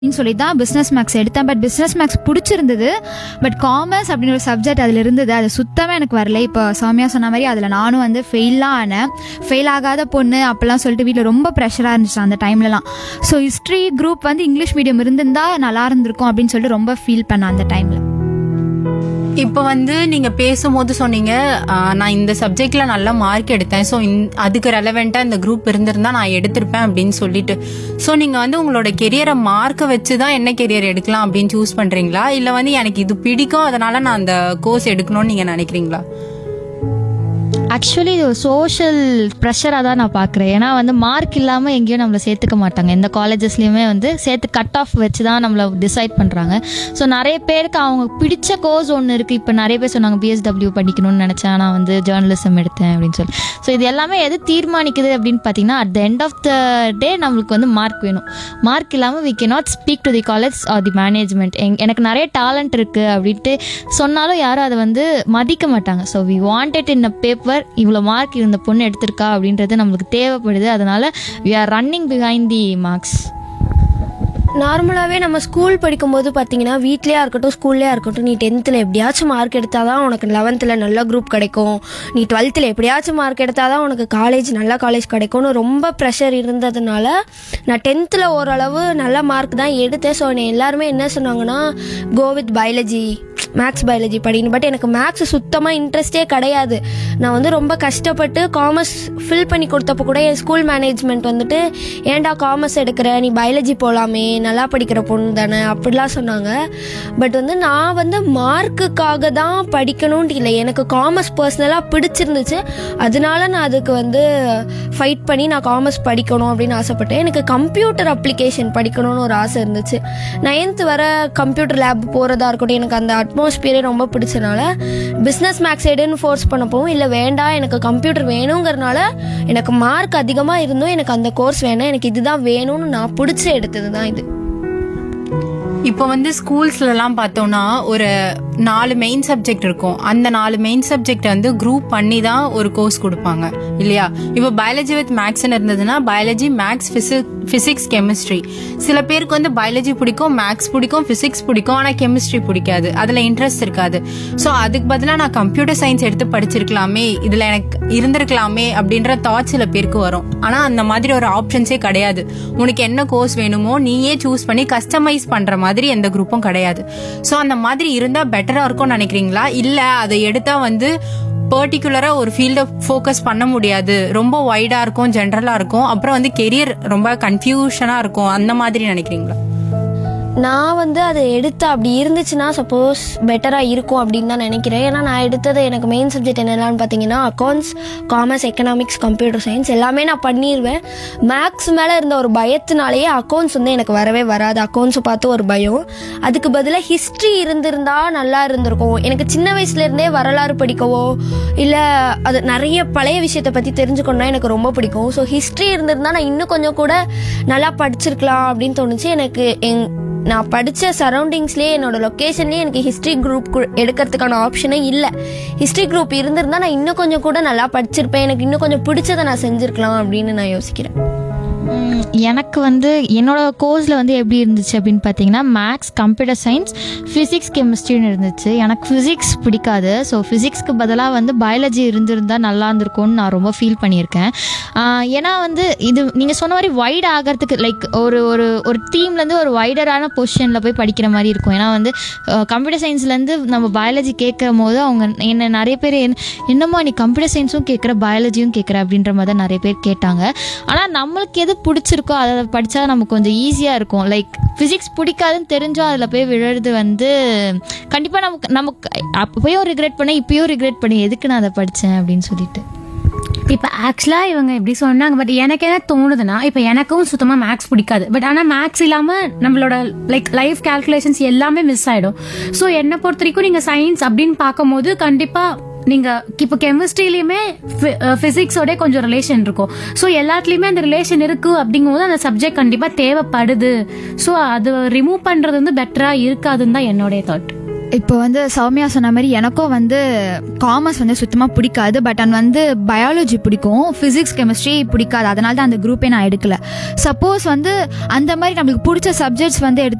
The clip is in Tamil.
அப்படின்னு சொல்லி தான் பிஸ்னஸ் மேக்ஸ் எடுத்தேன் பட் பிஸ்னஸ் மேக்ஸ் பிடிச்சிருந்தது பட் காமர்ஸ் அப்படின்னு ஒரு சப்ஜெக்ட் அதில் இருந்தது அது சுத்தமாக எனக்கு வரல இப்போ சௌமியா சொன்ன மாதிரி அதில் நானும் வந்து ஃபெயிலாக ஆனேன் ஃபெயில் ஆகாத பொண்ணு அப்போல்லாம் சொல்லிட்டு வீட்டில் ரொம்ப ப்ரெஷராக இருந்துச்சு அந்த டைம்லலாம் ஸோ ஹிஸ்ட்ரி குரூப் வந்து இங்கிலீஷ் மீடியம் இருந்திருந்தா நல்லா இருந்திருக்கும் அப்படின்னு சொல்லிட்டு ரொம்ப ஃபீல் பண்ணேன் அந்த டைமில் இப்போ வந்து நீங்க பேசும்போது சொன்னீங்க ஆ, நான் இந்த சப்ஜெக்ட்ல நல்ல மார்க் எடுத்தேன் ஸோ அதுக்கு ரெலவெண்டா இந்த குரூப் இருந்திருந்தா நான் எடுத்திருப்பேன் அப்படின்னு சொல்லிட்டு ஸோ நீங்க வந்து உங்களோட கெரியரை மார்க்கை வச்சு தான் என்ன கெரியர் எடுக்கலாம் அப்படின்னு சூஸ் பண்றீங்களா இல்ல வந்து எனக்கு இது பிடிக்கும் அதனால நான் அந்த கோர்ஸ் எடுக்கணும்னு நீங்க நினைக்கிறீங்களா ஆக்சுவலி இது சோஷியல் ப்ரெஷராக தான் நான் பார்க்குறேன் ஏன்னா வந்து மார்க் இல்லாமல் எங்கேயும் நம்மளை சேர்த்துக்க மாட்டாங்க எந்த காலேஜஸ்லையுமே வந்து சேர்த்து கட் ஆஃப் வச்சு தான் நம்மளை டிசைட் பண்ணுறாங்க ஸோ நிறைய பேருக்கு அவங்க பிடிச்ச கோர்ஸ் ஒன்று இருக்குது இப்போ நிறைய பேர் சொன்னாங்க பிஎஸ்டபிள்யூ படிக்கணும்னு நினச்சேன் நான் வந்து ஜேர்னலிசம் எடுத்தேன் அப்படின்னு சொல்லி ஸோ இது எல்லாமே எது தீர்மானிக்குது அப்படின்னு பார்த்தீங்கன்னா at the end of the day நம்மளுக்கு வந்து மார்க் வேணும் மார்க் இல்லாமல் we cannot speak to the college or the management எங் எனக்கு நிறைய டேலண்ட் இருக்குது அப்படின்ட்டு சொன்னாலும் யாரும் அதை வந்து மதிக்க மாட்டாங்க so we wanted in a paper இவ்வளோ மார்க் இந்த பொண்ணு எடுத்திருக்கா அப்படின்றது நம்மளுக்கு தேவைப்படுது அதனால we are running behind the marks நார்மலாகவே நம்ம ஸ்கூல் படிக்கும்போது பார்த்தீங்கன்னா வீட்லேயா இருக்கட்டும் ஸ்கூல்லையா இருக்கட்டும் நீ டென்த்தில் எப்படியாச்சும் மார்க் எடுத்தால் தான் உனக்கு லெவன்த்தில் நல்ல குரூப் கிடைக்கும் நீ டுவெல்த்தில் எப்படியாச்சும் மார்க் எடுத்தால் தான் உனக்கு காலேஜ் நல்ல காலேஜ் கிடைக்கும்னு ரொம்ப ப்ரெஷர் இருந்ததுனால நான் டென்த்தில் ஓரளவு நல்ல மார்க் தான் எடுத்தேன் ஸோ என்னை எல்லாருமே என்ன சொன்னாங்கன்னா go with biology maths biology படிக்கணும் பட் எனக்கு மேக்ஸ் சுத்தமாக இன்ட்ரெஸ்டே கிடையாது நான் வந்து ரொம்ப கஷ்டப்பட்டு காமர்ஸ் ஃபில் பண்ணி கொடுத்தப்ப கூட என் ஸ்கூல் மேனேஜ்மெண்ட் வந்துட்டு ஏன்டா காமர்ஸ் எடுக்கிற நீ பயாலஜி போகலாமே நல்லா படிக்கிற பொண்ணு தானே அப்படிலாம் சொன்னாங்க பட் வந்து நான் வந்து மார்க்குக்காக தான் படிக்கணும்னு இல்லை எனக்கு காமர்ஸ் பர்சனலாக பிடிச்சிருந்துச்சு அதனால நான் அதுக்கு வந்து ஃபைட் பண்ணி நான் காமர்ஸ் படிக்கணும் அப்படின்னு ஆசைப்பட்டேன் எனக்கு கம்ப்யூட்டர் அப்ளிகேஷன் படிக்கணும்னு ஒரு ஆசை இருந்துச்சு நைன்த் வர கம்ப்யூட்டர் லேப் போகிறதா இருக்கட்டும் எனக்கு அந்த அட்மாஸ்பியரே ரொம்ப பிடிச்சனால பிஸ்னஸ் மேக்ஸ் எடுன்னு ஃபோர்ஸ் பண்ணப்பவும் இல்லை வேண்டாம் எனக்கு கம்ப்யூட்டர் வேணுங்கிறனால எனக்கு மார்க் அதிகமாக இருந்தும் எனக்கு அந்த கோர்ஸ் வேணாம் எனக்கு இதுதான் வேணும்னு நான் பிடிச்சி எடுத்தது தான் இது இப்போ வந்து ஸ்கூல்ஸ்ல எல்லாம் பார்த்தோம்னா ஒரு நாலு மெயின் சப்ஜெக்ட் இருக்கும் அந்த நாலு மெயின் சப்ஜெக்ட் வந்து குரூப் பண்ணி தான் ஒரு கோர்ஸ் கொடுப்பாங்க இல்லையா இப்போ பயாலஜி வித் மேக்ஸ்னு இருந்ததுன்னா பயாலஜி மேக்ஸ் பிசிக்ஸ் கெமிஸ்ட்ரி சில பேருக்கு வந்து பயாலஜி பிடிக்கும் மேக்ஸ் பிடிக்கும் பிசிக்ஸ் பிடிக்கும் ஆனால் கெமிஸ்ட்ரி பிடிக்காது அதில் இன்ட்ரெஸ்ட் இருக்காது ஸோ அதுக்கு பதிலாக நான் கம்ப்யூட்டர் சயின்ஸ் எடுத்து படிச்சிருக்கலாமே இதில் எனக்கு இருந்திருக்கலாமே அப்படின்ற தாட் சில பேருக்கு வரும் ஆனால் அந்த மாதிரி ஒரு ஆப்ஷன்ஸே கிடையாது உனக்கு என்ன கோர்ஸ் வேணுமோ நீயே சூஸ் பண்ணி கஸ்டமைஸ் பண்ற மாதிரி எந்த குரூப்பும் கிடையாது ஸோ அந்த மாதிரி இருந்தா பெட்டரா இருக்கும்னு நினைக்கிறீங்களா இல்ல அதை எடுத்தா வந்து பர்டிகுலரா ஒரு ஃபீல்ட ஃபோக்கஸ் பண்ண முடியாது ரொம்ப வைடா இருக்கும் ஜென்ரலா இருக்கும் அப்புறம் வந்து கெரியர் ரொம்ப கன்ஃபியூஷனா இருக்கும் அந்த மாதிரி நினைக்கிறீங்களா நான் வந்து அதை எடுத்து அப்படி இருந்துச்சுன்னா சப்போஸ் பெட்டராக இருக்கும் அப்படின்னு தான் நினைக்கிறேன் ஏன்னா நான் எடுத்தது எனக்கு மெயின் சப்ஜெக்ட் என்னென்னு பார்த்தீங்கன்னா accounts commerce economics computer science எல்லாமே நான் பண்ணிடுவேன் மேக்ஸ் மேலே இருந்த ஒரு பயத்தினாலேயே அக்கௌண்ட்ஸ் வந்து எனக்கு வரவே வராது அக்கௌண்ட்ஸை பார்த்து ஒரு பயம் அதுக்கு பதிலாக ஹிஸ்ட்ரி இருந்திருந்தா நல்லா இருந்திருக்கும் எனக்கு சின்ன வயசுலேருந்தே வரலாறு படிக்கவோ இல்லை அது நிறைய பழைய விஷயத்தை பற்றி தெரிஞ்சுக்கணும்னா எனக்கு ரொம்ப பிடிக்கும் ஸோ ஹிஸ்ட்ரி இருந்திருந்தா நான் இன்னும் கொஞ்சம் கூட நல்லா படிச்சிருக்கலாம் அப்படின்னு தோணுச்சு எனக்கு எங் நான் படித்த சரௌண்டிங்ஸ்லேயே என்னோட லொக்கேஷன்லேயே எனக்கு ஹிஸ்ட்ரி குரூப் எடுக்கிறதுக்கான ஆப்ஷனே இல்லை ஹிஸ்ட்ரி குரூப் இருந்திருந்தா நான் இன்னும் கொஞ்சம் கூட நல்லா படிச்சிருப்பேன் எனக்கு இன்னும் கொஞ்சம் பிடிச்சதை நான் செஞ்சுருக்கலாம் அப்படின்னு நான் யோசிக்கிறேன் ம், எனக்கு வந்து என்னோட கோர்ஸில் வந்து எப்படி இருந்துச்சு அப்படின்னு பார்த்தீங்கன்னா மேக்ஸ் கம்ப்யூட்டர் சயின்ஸ் ஃபிசிக்ஸ் கெமிஸ்ட்ரின்னு இருந்துச்சு எனக்கு ஃபிசிக்ஸ் பிடிக்காது ஸோ ஃபிசிக்ஸ்க்கு பதிலாக வந்து பயாலஜி இருந்திருந்தா நல்லா இருந்திருக்கும்னு நான் ரொம்ப ஃபீல் பண்ணியிருக்கேன் ஆஹ், ஏன்னா வந்து இது நீங்கள் சொன்ன மாதிரி வைட் ஆகிறதுக்கு லைக் ஒரு ஒரு ஒரு டீம்லேருந்து ஒரு வைடரான பொசிஷனில் போய் படிக்கிற மாதிரி இருக்கும் ஏன்னா வந்து கம்ப்யூட்டர் சயின்ஸ்லேருந்து நம்ம பயாலஜி கேட்கும் போது அவங்க என்ன நிறைய பேர் என்ன- என்னம்மா நீ கம்ப்யூட்டர் சயின்ஸும் கேட்குற பயாலஜியும் கேட்குற அப்படின்ற மாதிரி தான் நிறைய பேர் கேட்டாங்க ஆனால் நம்மளுக்கு எது பிடிச்சிருக்கோ அதை படித்தா நமக்கு கொஞ்சம் ஈஸியாக இருக்கும் லைக் ஃபிசிக்ஸ் பிடிக்காதுன்னு தெரிஞ்சும் அதில் போய் விழுறது வந்து கண்டிப்பாக நமக்கு நமக்கு அப்போயும் ரிக்ரெட் பண்ணேன் இப்பயும் ரிக்ரெட் பண்ணேன் எதுக்கு நான் அதை படித்தேன் அப்படின்னு சொல்லிட்டு இப்போ ஆக்சுவலாக இவங்க இப்படி சொன்னாங்க பட் எனக்கு என்ன தோணுதுன்னா இப்போ எனக்கும் சுத்தமாக மேக்ஸ் பிடிக்காது பட் ஆனால் மேக்ஸ் இல்லாமல் நம்மளோட லைக் லைஃப் கால்குலேஷன்ஸ் எல்லாமே மிஸ் ஆகிடும் ஸோ என்னை பொறுத்த வரைக்கும் நீங்கள் சயின்ஸ் அப்படின்னு பார்க்கும்போது கண்டிப்பாக நீங்கள் இப்போ கெமிஸ்ட்ரிலையுமே ஃபிசிக்ஸோட கொஞ்சம் ரிலேஷன் இருக்கும் ஸோ எல்லாத்துலேயுமே அந்த ரிலேஷன் இருக்குது அப்படிங்கும்போது அந்த சப்ஜெக்ட் கண்டிப்பாக தேவைப்படுது ஸோ அது ரிமூவ் பண்ணுறது வந்து பெட்டராக இருக்காதுன்னு தான் என்னுடைய தாட் இப்போ வந்து சௌமியா சொன்ன மாதிரி எனக்கும் வந்து காமர்ஸ் வந்து சுத்தமாக பிடிக்காது பட் அண்ட் வந்து பயாலஜி பிடிக்கும் ஃபிசிக்ஸ் கெமிஸ்ட்ரி பிடிக்காது அதனால தான் அந்த குரூப்பே நான் எடுக்கல சப்போஸ் வந்து அந்த மாதிரி நம்மளுக்கு பிடிச்ச சப்ஜெக்ட்ஸ் வந்து எடுத்து